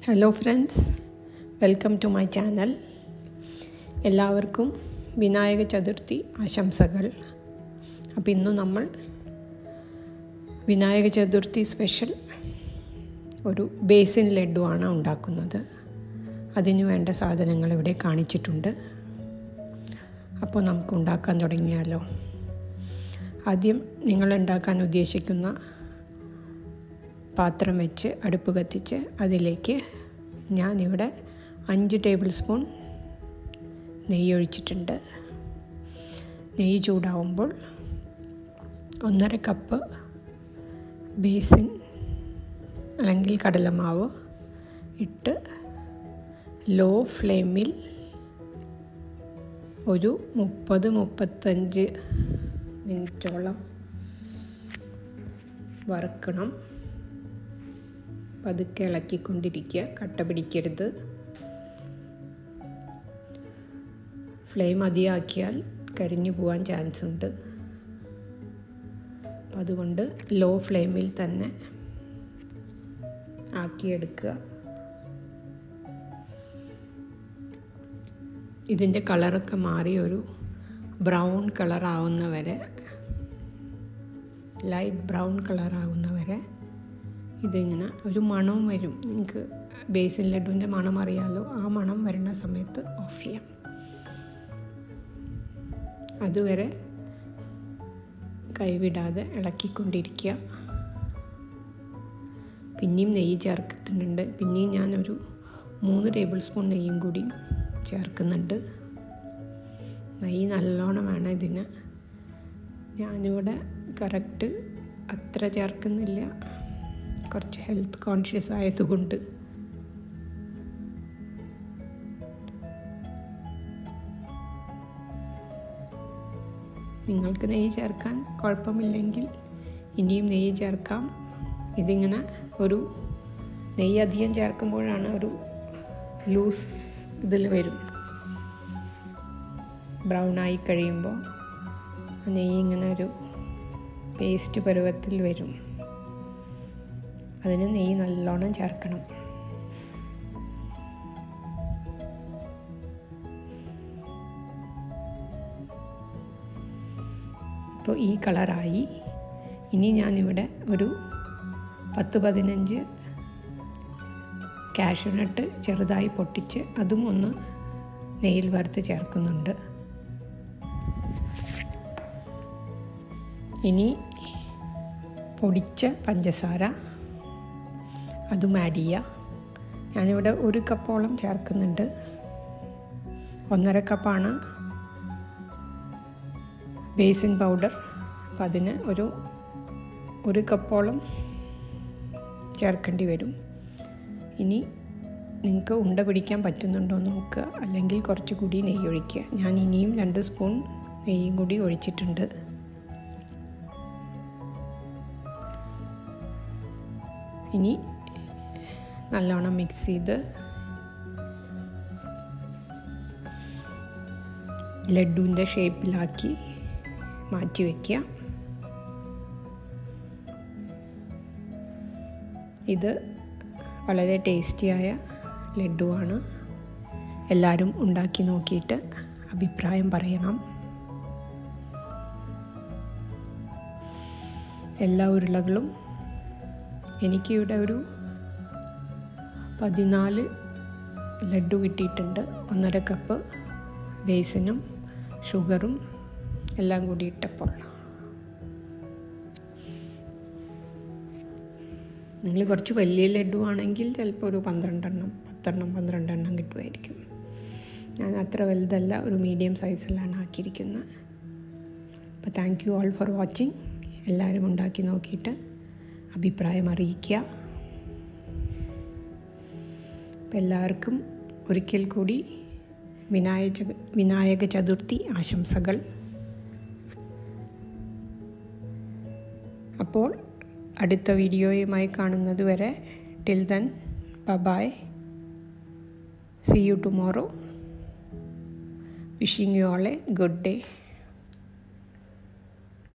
hello friends welcome to my channel എല്ലാവർക്കും വിനായക ചതുർത്ഥി ആശംസകൾ അപ്പോൾ ഇന്ന് നമ്മൾ വിനായക ചതുർത്ഥി സ്പെഷ്യൽ ഒരു ബേസിൻ ലഡുവാണ് ഉണ്ടാക്കുന്നത് അതിനു വേണ്ട സാധനങ്ങൾ ഇവിടെ കാണിച്ചിട്ടുണ്ട് അപ്പോൾ നമുക്ക് ഉണ്ടാക്കാൻ തുടങ്ങിയാലോ ആദ്യം നിങ്ങൾ ഉണ്ടാക്കാൻ ഉദ്ദേശിക്കുന്ന പാത്രം വെച്ച് അടുപ്പ് കത്തിച്ച് അതിലേക്ക് ഞാനിവിടെ അഞ്ച് ടേബിൾ സ്പൂൺ നെയ്യ് ഒഴിച്ചിട്ടുണ്ട് നെയ്യ് ചൂടാവുമ്പോൾ ഒന്നര കപ്പ് ബേസിൻ അല്ലെങ്കിൽ കടലമാവ് ഇട്ട് ലോ ഫ്ലെയിമിൽ ഒരു മുപ്പത് മുപ്പത്തഞ്ച് മിനിറ്റോളം വറുക്കണം പതുക്കെ ഇളക്കിക്കൊണ്ടിരിക്കുക കട്ട പിടിക്കരുത് ഫ്ലെയിം അധികമാക്കിയാൽ കരിഞ്ഞു പോകാൻ ചാൻസ് ഉണ്ട് അപ്പം അതുകൊണ്ട് ലോ ഫ്ലെയിമിൽ തന്നെ ആക്കിയെടുക്കുക ഇതിൻ്റെ കളറൊക്കെ മാറി ഒരു ബ്രൗൺ കളറാവുന്ന വരെ ലൈറ്റ് ബ്രൗൺ കളറാവുന്നവരെ ഇതിങ്ങനെ ഒരു മണവും വരും നിങ്ങൾക്ക് ബേസിൻ ലഡുവിൻ്റെ മണം അറിയാലോ ആ മണം വരുന്ന സമയത്ത് ഓഫ് ചെയ്യാം അതുവരെ കൈവിടാതെ ഇളക്കിക്കൊണ്ടിരിക്കുക പിന്നെയും നെയ്യ് ചേർക്കുന്നുണ്ട് പിന്നെയും ഞാനൊരു മൂന്ന് ടേബിൾ സ്പൂൺ നെയ്യും കൂടി ചേർക്കുന്നുണ്ട് നെയ്യ് നല്ലോണം വേണം ഇതിന് ഞാനിവിടെ കറക്റ്റ് അത്ര ചേർക്കുന്നില്ല കുറച്ച് ഹെൽത്ത് കോൺഷ്യസ് ആയതുകൊണ്ട് നിങ്ങൾക്ക് നെയ്യ് ചേർക്കാൻ കുഴപ്പമില്ലെങ്കിൽ ഇനിയും നെയ്യ് ചേർക്കാം ഇതിങ്ങനെ ഒരു നെയ്യ് അധികം ചേർക്കുമ്പോഴാണ് ഒരു ലൂസ് ഇതിൽ വരും ബ്രൗൺ ആയി കഴിയുമ്പോൾ നെയ്യ് ഇങ്ങനെ ഒരു പേസ്റ്റ് പരുവത്തിൽ വരും അതിന് നെയ്യ് നല്ലോണം ചേർക്കണം ഇപ്പോൾ ഈ കളറായി ഇനി ഞാനിവിടെ ഒരു പത്ത് പതിനഞ്ച് കാഷ്യൂനട്ട് ചെറുതായി പൊട്ടിച്ച് അതും ഒന്ന് നെയ്യിൽ വറുത്ത് ചേർക്കുന്നുണ്ട് ഇനി പൊടിച്ച പഞ്ചസാര അതും ആഡ് ചെയ്യുക ഞാനിവിടെ ഒരു കപ്പോളം ചേർക്കുന്നുണ്ട് ഒന്നര കപ്പാണ് ബേസിൻ പൗഡർ അപ്പം അതിന് ഒരു ഒരു കപ്പോളം ചേർക്കേണ്ടി വരും ഇനി നിങ്ങൾക്ക് ഉണ്ട പിടിക്കാൻ പറ്റുന്നുണ്ടോ എന്ന് നോക്കുക അല്ലെങ്കിൽ കുറച്ചുകൂടി നെയ്യ് ഒഴിക്കുക ഞാൻ ഇനിയും രണ്ട് സ്പൂൺ നെയ്യും കൂടി ഒഴിച്ചിട്ടുണ്ട് ഇനി നല്ലോണം മിക്സ് ചെയ്ത് ലഡുവിൻ്റെ ഷേപ്പിലാക്കി മാറ്റി വയ്ക്കുക ഇത് വളരെ ടേസ്റ്റിയായ ലഡുവാണ് എല്ലാവരും ഉണ്ടാക്കി നോക്കിയിട്ട് അഭിപ്രായം പറയണം എല്ലാ ഉരുളകളും എനിക്കിവിടെ ഒരു പതിനാല് ലഡു കിട്ടിയിട്ടുണ്ട് ഒന്നര കപ്പ് ബേസിനും ഷുഗറും എല്ലാം കൂടി ഇട്ടപ്പോൾ നിങ്ങൾ കുറച്ച് വലിയ ലഡു ആണെങ്കിൽ ചിലപ്പോൾ ഒരു പന്ത്രണ്ടെണ്ണം പത്തെണ്ണം പന്ത്രണ്ടെണ്ണം കിട്ടുമായിരിക്കും ഞാൻ അത്ര വലുതല്ല ഒരു മീഡിയം സൈസിലാണ് ആക്കിയിരിക്കുന്നത് അപ്പോൾ thank you all for watching എല്ലാവരും ഉണ്ടാക്കി നോക്കിയിട്ട് അഭിപ്രായം അറിയിക്കുക അപ്പം എല്ലാവർക്കും ഒരിക്കൽ കൂടി വിനായക വിനായക ചതുർത്ഥി ആശംസകൾ അപ്പോൾ അടുത്ത വീഡിയോയുമായി കാണുന്നത് വരെ till then bye bye see you tomorrow wishing you all a good day